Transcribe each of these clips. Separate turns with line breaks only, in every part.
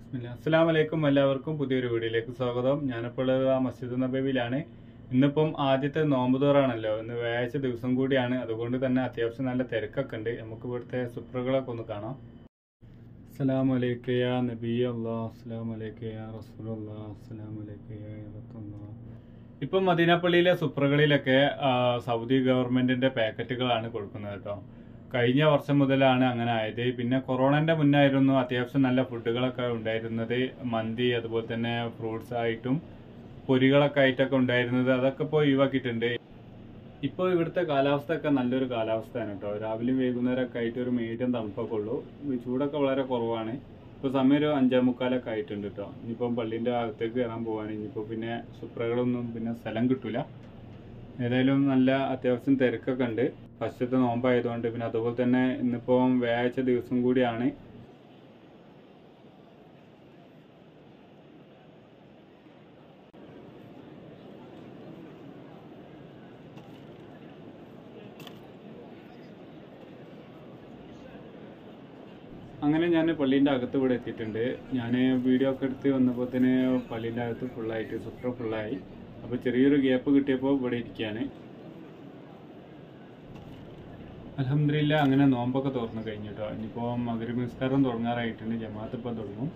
ബിസ്മില്ലാ. അസ്സലാമു അലൈക്കും എല്ലാവർക്കും പുതിയൊരു വീഡിയോയിലേക്ക് സ്വാഗതം ഞാനിപ്പോൾ ഉള്ളത് ആ മസ്ജിദ് നബവിയിലാണ് ഇന്നിപ്പം ആദ്യത്തെ നോമ്പ് തോറാണല്ലോ ഇന്ന് വ്യാഴാഴ്ച ദിവസം കൂടിയാണ് അതുകൊണ്ട് തന്നെ അത്യാവശ്യം നല്ല തിരക്കൊക്കെ ഉണ്ട് നമുക്ക് ഇവിടുത്തെ സുപ്രകളൊക്കെ ഒന്ന് കാണാം അസ്സലാമു അലൈക്കും യാ നബി അല്ലാഹ് അസ്സലാമു അലൈക്കും യാ റസൂലുള്ളാഹ് അസ്സലാമു അലൈക്കും യാ റസൂലുള്ളാഹ് ഇപ്പം മദീനപ്പള്ളിയിലെ സുപ്രകളിലൊക്കെ ആ, സൗദി ഗവൺമെന്റിന്റെ പാക്കറ്റുകളാണ് കൊടുക്കുന്നത് കേട്ടോ കഴിഞ്ഞ വർഷം മുതലാണ് അങ്ങനെ ആയത് പിന്നെ കൊറോണന്റെ മുന്നായിരുന്നു അത്യാവശ്യം നല്ല ഫുഡുകളൊക്കെ ഉണ്ടായിരുന്നത് മന്തി അതുപോലെ തന്നെ ഫ്രൂട്ട്സ് ആയിട്ടും പൊരികളൊക്കെ ആയിട്ടൊക്കെ ഉണ്ടായിരുന്നത് അതൊക്കെ ഇപ്പോൾ ഒഴിവാക്കിയിട്ടുണ്ട് ഇപ്പോൾ ഇവിടുത്തെ കാലാവസ്ഥ ഒക്കെ നല്ലൊരു കാലാവസ്ഥയാണ് കേട്ടോ രാവിലെയും വൈകുന്നേരമൊക്കെ ആയിട്ട് ഒരു മീഡിയം തണുപ്പൊക്കെ ഉള്ളൂ ഈ ചൂടൊക്കെ വളരെ കുറവാണ് ഇപ്പോൾ സമയം ഒരു അഞ്ചേ മുക്കാലൊക്കെ ആയിട്ടുണ്ട് കേട്ടോ ഇനിയിപ്പം പള്ളീൻ്റെ അകത്തേക്ക് കയറാൻ പോവാണ് ഇനിയിപ്പോൾ പിന്നെ സുപ്രകളൊന്നും പിന്നെ സ്ഥലം കിട്ടൂല ഏതായാലും നല്ല അത്യാവശ്യം തിരക്കൊക്കെ ഉണ്ട് ഫസ്റ്റത്തെ നോമ്പായതുകൊണ്ട് പിന്നെ അതുപോലെ തന്നെ ഇന്നിപ്പോൾ വ്യാഴാഴ്ച ദിവസം കൂടിയാണ് അങ്ങനെ ഞാൻ പള്ളീൻ്റെ അകത്ത് ഇവിടെ എത്തിയിട്ടുണ്ട് ഞാൻ വീഡിയോ ഒക്കെ എടുത്ത് വന്നപ്പോൾ തന്നെ പള്ളീൻ്റെ അകത്ത് ഫുള്ളായിട്ട് സുപ്ര ഫുള്ളായി അപ്പോൾ ചെറിയൊരു ഗ്യാപ്പ് കിട്ടിയപ്പോൾ ഇവിടെ ഇരിക്കുകയാണ് അലഹമില്ല അങ്ങനെ നോമ്പൊക്കെ തുറന്നു കഴിഞ്ഞു കേട്ടോ ഇനിയിപ്പോൾ മകര നിസ്കാരം തുടങ്ങാറായിട്ടുണ്ട് ജമാഅത്ത് ഇപ്പം തുടങ്ങും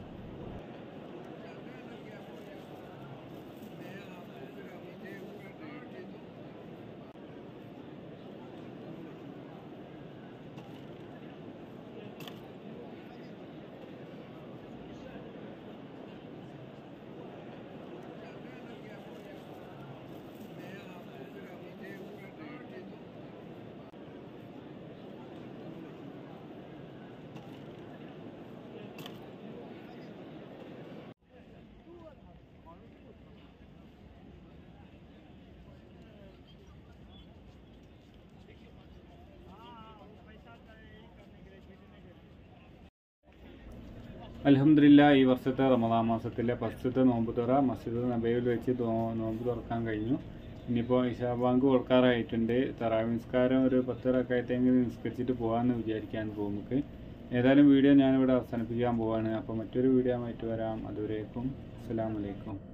അലഹമില്ല ഈ വർഷത്തെ റമദാൻ മാസത്തിലെ ഫസ്റ്റത്തെ നോമ്പ് തുറ മസ്ജിദ് നബയിൽ വെച്ച് തോ- നോമ്പ് തുറക്കാൻ കഴിഞ്ഞു ഇനിയിപ്പോൾ ഇഷാബാങ്ക് കൊടുക്കാറായിട്ടുണ്ട് തറാവി നിസ്കാരം ഒരു പത്തരൊക്കെ ആയിട്ടെങ്കിലും നിസ്കരിച്ചിട്ട് പോകാമെന്ന് വിചാരിക്കാൻ പോകും നമുക്ക് ഏതായാലും വീഡിയോ ഞാനിവിടെ അവസാനിപ്പിക്കാൻ പോവാണ് അപ്പോൾ മറ്റൊരു വീഡിയോ ആയിട്ട് വരാം അതുവരേക്കും അസ്സലാമലൈക്കും